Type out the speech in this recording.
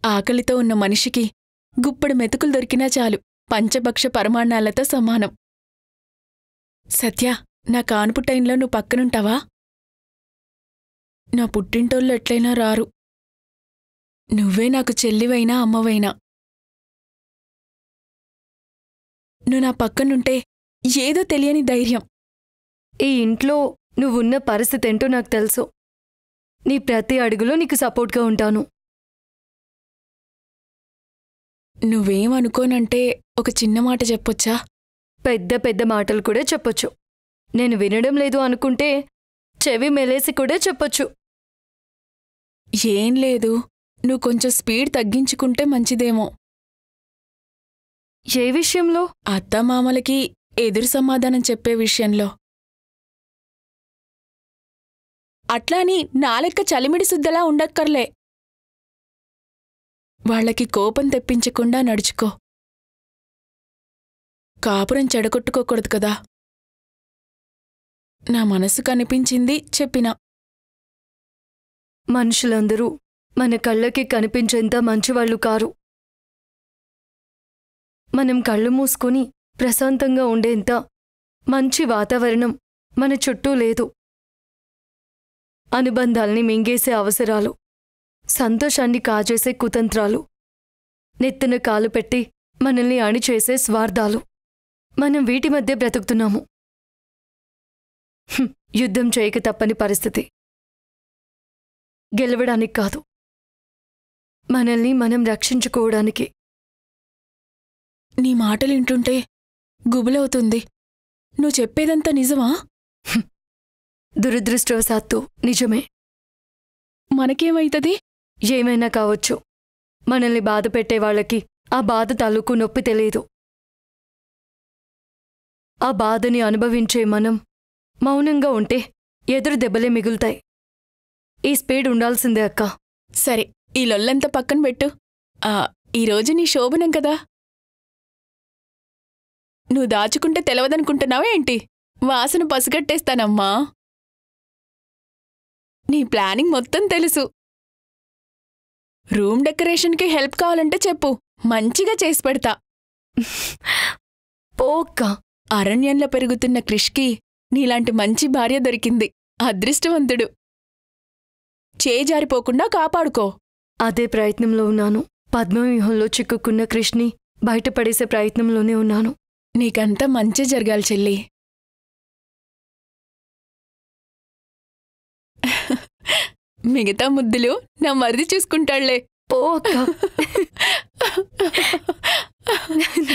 ఆకలితో ఉన్న మనిషికి గుప్పడు మెతుకులు దొరికినా చాలు పంచభక్ష పరమాణాలతో సమానం సత్య నా కానుపు టైంలో నువ్వు పక్కనుంటావా నా పుట్టింటోళ్ళు ఎట్లయినా రారు నువ్వే నాకు చెల్లివైనా అమ్మవైనా నువ్వు నా పక్కనుంటే ఏదో తెలియని ధైర్యం ఈ ఇంట్లో నువ్వున్న పరిస్థితి ఏంటో నాకు తెలుసు నీ ప్రతి అడుగులో నీకు సపోర్ట్గా ఉంటాను నువ్వేం అనుకోనంటే ఒక చిన్న మాట చెప్పొచ్చా పెద్ద పెద్ద మాటలు కూడా చెప్పొచ్చు నేను వినడం లేదు అనుకుంటే చెవి మెలేసి కూడా చెప్పొచ్చు ఏం లేదు నువ్వు కొంచెం స్పీడ్ తగ్గించుకుంటే మంచిదేమో ఏ విషయంలో అత్తమామలకి ఎదురు సమాధానం చెప్పే విషయంలో అట్లాని నాలెక్క చలిమిడి సుద్దలా ఉండక్కర్లే వాళ్ళకి కోపం తెప్పించకుండా నడుచుకో కాపురం చెడగొట్టుకోకూడదు కదా నా మనసు కనిపించింది చెప్పినా మనుషులందరూ మన కళ్ళకి కనిపించేంత మంచివాళ్ళు కారు మనం కళ్ళు మూసుకొని ప్రశాంతంగా ఉండేంత మంచి వాతావరణం మన చుట్టూ లేదు అనుబంధాల్ని మింగేసే అవసరాలు సంతోషాన్ని కాజేసే కుతంత్రాలు నెత్తిన కాలు పెట్టి మనల్ని అణిచేసే స్వార్థాలు మనం వీటి మధ్య బ్రతుకుతున్నాము హ్మ్, యుద్ధం చేయక తప్పని పరిస్థితి గెలవడానికి కాదు మనల్ని మనం రక్షించుకోవడానికి నీ మాటలు వింటుంటే గుబులవుతుంది నువ్వు చెప్పేదంతా నిజమా దురదృష్టవశాత్తు నిజమే మనకేమైతది ఏమైనా కావచ్చు మనల్ని బాధ పెట్టే వాళ్ళకి ఆ బాధ తాలూకు నొప్పి తెలియదు ఆ బాధని అనుభవించే మనం మౌనంగా ఉంటే ఎదురు దెబ్బలే మిగులుతాయి ఈ స్పీడ్ ఉండాల్సిందే అక్క సరే ఈ లొల్లంతా పక్కన పెట్టు ఆ ఈరోజు నీ శోభనం కదా నువ్వు దాచుకుంటే తెలవదనుకుంటున్నావా ఏంటి వాసన పసిగట్టేస్తానమ్మా నీ ప్లానింగ్ మొత్తం తెలుసు రూమ్ డెకరేషన్కి హెల్ప్ కావాలంటే చెప్పు మంచిగా చేసి పెడతా పోక్క అరణ్యంలో పెరుగుతున్న క్రిష్కి నీలాంటి మంచి భార్య దొరికింది అదృష్టవంతుడు చేజారిపోకుండా కాపాడుకో అదే ప్రయత్నంలో ఉన్నాను పద్మవ్యూహంలో చిక్కుకున్న కృష్ణి బయటపడేసే ప్రయత్నంలోనే ఉన్నాను నీకంతా మంచి జరగాలి చెల్లి మిగతా ముద్దులు నా మరిది చూసుకుంటాళ్లే పోక్క